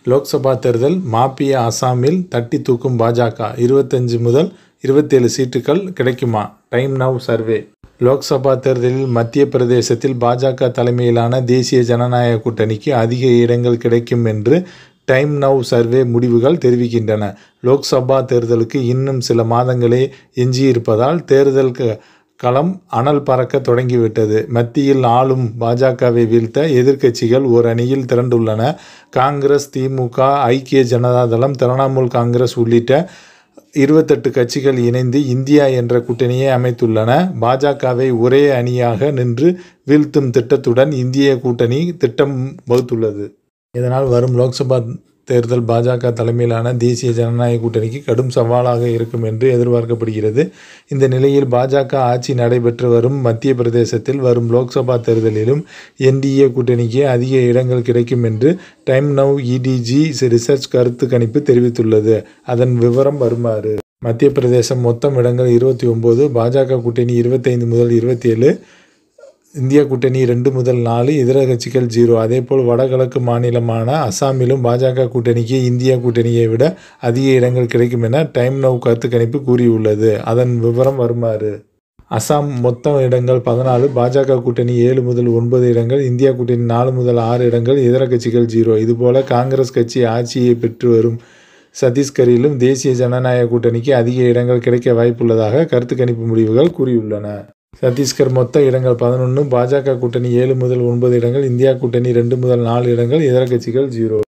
லோக்சபா தேர்தல் மாப்பிய அசாமில் தட்டி தூக்கும் பாஜக இருபத்தஞ்சு முதல் இருபத்தேழு சீட்டுகள் கிடைக்குமா டைம் நவ் சர்வே லோக்சபா தேர்தலில் மத்திய பிரதேசத்தில் பாஜக தலைமையிலான தேசிய ஜனநாயக கூட்டணிக்கு அதிக இடங்கள் கிடைக்கும் என்று டைம் நவ் சர்வே முடிவுகள் தெரிவிக்கின்றன லோக்சபா தேர்தலுக்கு இன்னும் சில மாதங்களே எஞ்சியிருப்பதால் தேர்தல் க- களம் அனல் பறக்க தொடங்கிவிட்டது மத்தியில் ஆளும் பாஜகவை வீழ்த்த எதிர்க்கட்சிகள் ஓர் அணியில் திரண்டுள்ளன காங்கிரஸ் திமுக ஐக்கிய ஜனதாதளம் திரிணாமுல் காங்கிரஸ் உள்ளிட்ட இருபத்தெட்டு கட்சிகள் இணைந்து இந்தியா என்ற கூட்டணியை அமைத்துள்ளன பாஜகவை ஒரே அணியாக நின்று வீழ்த்தும் திட்டத்துடன் இந்திய கூட்டணி திட்டம் வகுத்துள்ளது இதனால் வரும் லோக்சபா தேர்தல் பாஜக தலைமையிலான தேசிய ஜனநாயக கூட்டணிக்கு கடும் சவாலாக இருக்கும் என்று எதிர்பார்க்கப்படுகிறது இந்த நிலையில் பாஜக ஆட்சி நடைபெற்று வரும் மத்திய பிரதேசத்தில் வரும் லோக்சபா தேர்தலிலும் என்டிஏ கூட்டணிக்கு அதிக இடங்கள் கிடைக்கும் என்று டைம் நவ் இடிஜி ரிசர்ச் கருத்து கணிப்பு தெரிவித்துள்ளது அதன் விவரம் வருமாறு மத்திய பிரதேசம் மொத்தம் இடங்கள் இருபத்தி ஒம்பது பாஜக கூட்டணி இருபத்தைந்து முதல் இருபத்தி ஏழு இந்தியா கூட்டணி ரெண்டு முதல் நாலு இதர கட்சிகள் ஜீரோ அதேபோல் வடகிழக்கு மாநிலமான அசாமிலும் பாஜக கூட்டணிக்கு இந்தியா கூட்டணியை விட அதிக இடங்கள் கிடைக்கும் என டைம் நவ் கருத்து கணிப்பு கூறியுள்ளது அதன் விவரம் வருமாறு அசாம் மொத்த இடங்கள் பதினாலு பாஜக கூட்டணி ஏழு முதல் ஒன்பது இடங்கள் இந்தியா கூட்டணி நாலு முதல் ஆறு இடங்கள் இதர கட்சிகள் ஜீரோ இதுபோல காங்கிரஸ் கட்சி ஆட்சியை பெற்று வரும் சத்தீஸ்கரிலும் தேசிய ஜனநாயக கூட்டணிக்கு அதிக இடங்கள் கிடைக்க வாய்ப்புள்ளதாக கருத்து கணிப்பு முடிவுகள் கூறியுள்ளன சத்தீஸ்கர் மொத்த இடங்கள் பதினொன்று பாஜக கூட்டணி ஏழு முதல் ஒன்பது இடங்கள் இந்தியா கூட்டணி ரெண்டு முதல் நாலு இடங்கள் இதர கட்சிகள் ஜீரோ